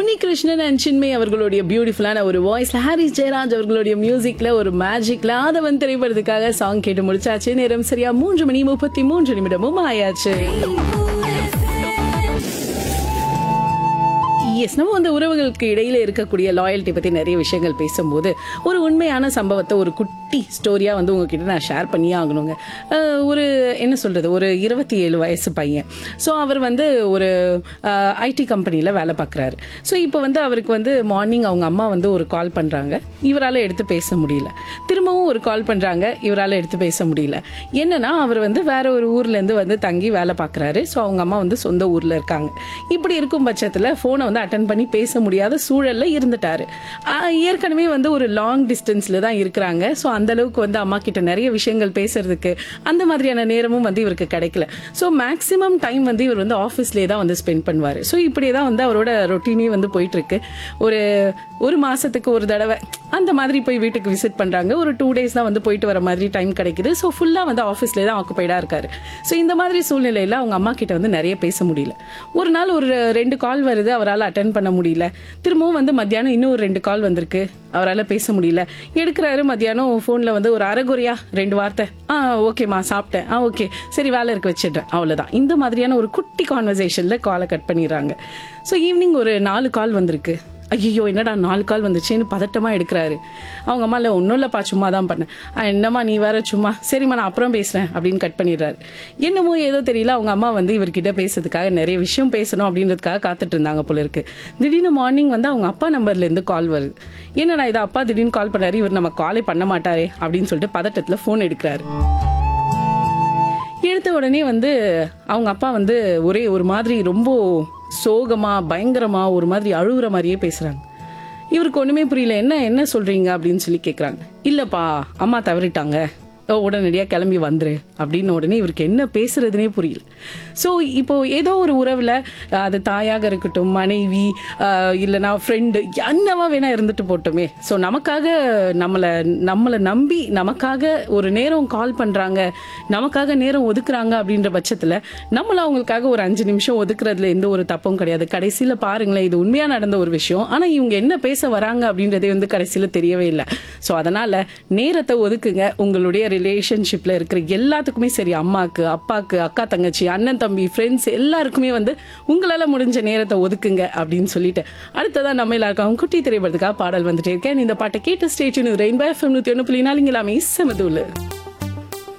உன்னி Krishnan and Chinmayi அவர்களுடைய பியூட்டிஃபுல்லான ஒரு வாய்ஸ் ஹாரிஸ் ஜெயராஜ் அவர்களுடைய மியூசிக்ல ஒரு மேஜிக்ல ஆதவன் திரைப்படத்துக்காக சாங் கேட்டு முடிச்சாச்சு நேரம் சரியா மூன்று மணி முப்பத்தி மூன்று நிமிடமும் ஆயாச்சு எஸ் நம்ம வந்து உறவுகளுக்கு இடையில இருக்கக்கூடிய லாயல்ட்டி பத்தி நிறைய விஷயங்கள் பேசும்போது ஒரு உண்மையான சம்பவத்தை ஒரு குட்டி ஸ்டோரியா வந்து உங்ககிட்ட நான் ஷேர் பண்ணியே ஆகணுங்க அஹ் ஒரு என்ன சொல்றது ஒரு இருபத்தி ஏழு வயசு பையன் ஸோ அவர் வந்து ஒரு ஐடி கம்பெனியில் வேலை பார்க்குறாரு ஸோ இப்போ வந்து அவருக்கு வந்து மார்னிங் அவங்க அம்மா வந்து ஒரு கால் பண்ணுறாங்க இவரால் எடுத்து பேச முடியல திரும்பவும் ஒரு கால் பண்ணுறாங்க இவரால் எடுத்து பேச முடியல என்னன்னா அவர் வந்து வேற ஒரு ஊர்லேருந்து வந்து தங்கி வேலை பார்க்குறாரு ஸோ அவங்க அம்மா வந்து சொந்த ஊரில் இருக்காங்க இப்படி இருக்கும் பட்சத்தில் ஃபோனை வந்து அட்டன் பண்ணி பேச முடியாத சூழல்ல இருந்துட்டாரு ஆஹ் ஏற்கனவே வந்து ஒரு லாங் டிஸ்டன்ஸ்ல தான் இருக்கிறாங்க ஸோ அந்த அளவுக்கு வந்து அம்மா கிட்ட நிறைய விஷயங்கள் பேசுறதுக்கு அந்த மாதிரியான நேரமும் வந்து இவருக்கு கிடைக்கல ஸோ மேக்ஸிமம் டைம் வந்து இவர் வந்து ஆஃபீஸ்லேயே தான் வந்து ஸ்பெண்ட் பண்ணுவார் ஸோ இப்படியே தான் வந்து அவரோட ரொட்டீனே வந்து போயிட்டு இருக்கு ஒரு ஒரு மாசத்துக்கு ஒரு தடவை அந்த மாதிரி போய் வீட்டுக்கு விசிட் பண்றாங்க ஒரு டூ டேஸ் தான் வந்து போயிட்டு வர மாதிரி டைம் கிடைக்குது ஸோ ஃபுல்லாக வந்து ஆஃபீஸ்லேயே தான் ஆக்குபைடாக இருக்காரு ஸோ இந்த மாதிரி சூழ்நிலையில் அவங்க அம்மா கிட்ட வந்து நிறைய பேச முடியல ஒரு நாள் ஒரு ரெண்டு கால் வருது அவரால் அட்டன் பண்ண முடியல திரும்பவும் வந்து மத்தியானம் இன்னும் ஒரு ரெண்டு கால் வந்திருக்கு அவரால் பேச முடியல எடுக்கிறாரு மத்தியானம் ஃபோனில் வந்து ஒரு அரைகுறையா ரெண்டு வார்த்தை ஆ ஓகேம்மா சாப்பிட்டேன் ஆ ஓகே சரி வேலை இருக்கு வச்சிடுறேன் அவ்வளோதான் இந்த மாதிரியான ஒரு குட்டி கான்வர்சேஷனில் காலை கட் பண்ணிடுறாங்க ஸோ ஈவினிங் ஒரு நாலு கால் வந்திருக்கு ஐயோ என்னடா நாலு கால் வந்துச்சேன்னு பதட்டமா எடுக்கிறாரு அவங்க அம்மா இல்லை ஒன்றும் இல்லைப்பா சும்மா தான் பண்ணேன் "ஆ, என்னம்மா நீ வேற சும்மா சரிம்மா நான் அப்புறம் பேசுறேன் அப்படின்னு கட் பண்ணிடுறாரு என்னமோ ஏதோ தெரியல அவங்க அம்மா வந்து இவர்கிட்ட பேசுறதுக்காக நிறைய விஷயம் பேசணும் அப்படின்றதுக்காக காத்துட்டு இருந்தாங்க போல இருக்கு திடீர்னு மார்னிங் வந்து அவங்க அப்பா நம்பர்ல இருந்து கால் வருது என்னடா இது அப்பா திடீர்னு கால் பண்ணாரு இவர் நம்ம காலே பண்ண மாட்டாரே அப்படின்னு சொல்லிட்டு பதட்டத்துல ஃபோன் எடுக்கிறாரு எடுத்த உடனே வந்து அவங்க அப்பா வந்து ஒரே ஒரு மாதிரி ரொம்ப சோகமா பயங்கரமா ஒரு மாதிரி அழுகுற மாதிரியே பேசுறாங்க இவருக்கு ஒண்ணுமே புரியல என்ன என்ன சொல்றீங்க அப்படின்னு சொல்லி கேக்குறாங்க இல்லப்பா அம்மா தவறிட்டாங்க ஓ, உடனடியா கிளம்பி வந்துரு அப்படின்னு உடனே இவருக்கு என்ன பேசுறதுனே புரியல ஸோ இப்போ ஏதோ ஒரு உறவுல அஹ், அது தாயாக இருக்கட்டும் மனைவி அஹ், இல்லைன்னா ஃப்ரெண்டு என்னவா வேணா இருந்துட்டு போட்டோமே ஸோ நமக்காக நம்மளை நம்மளை நம்பி நமக்காக ஒரு நேரம் கால் பண்றாங்க நமக்காக நேரம் ஒதுக்குறாங்க அப்படின்ற பட்சத்துல நம்மள அவங்களுக்காக ஒரு அஞ்சு நிமிஷம் ஒதுக்குறதுல எந்த ஒரு தப்பும் கிடையாது கடைசியில பாருங்களேன் இது உண்மையா நடந்த ஒரு விஷயம் ஆனா இவங்க என்ன பேச வராங்க அப்படின்றதே வந்து கடைசியில தெரியவே இல்லை ஸோ அதனால நேரத்தை ஒதுக்குங்க உங்களுடைய ரிலேஷன்ஷிப்ல இருக்கிற எல்லாத்துக்குமே சரி அம்மாக்கு அப்பாக்கு அக்கா தங்கச்சி அண்ணன் தம்பி ஃப்ரெண்ட்ஸ் எல்லாருக்குமே வந்து உங்களால முடிஞ்ச நேரத்தை ஒதுக்குங்க அப்படின்னு சொல்லிட்டு அடுத்ததான் நம்ம எல்லாருக்கும் குட்டி திரைப்படத்துக்காக பாடல் வந்துட்டே இருக்கேன் இந்த பாட்டை கேட்டு ஸ்டேட்யூன் ரெயின்போ எஃப்எம் நூத்தி ஒன்று புள்ளி நாலு இங்கே எல்லாமே செமதூலு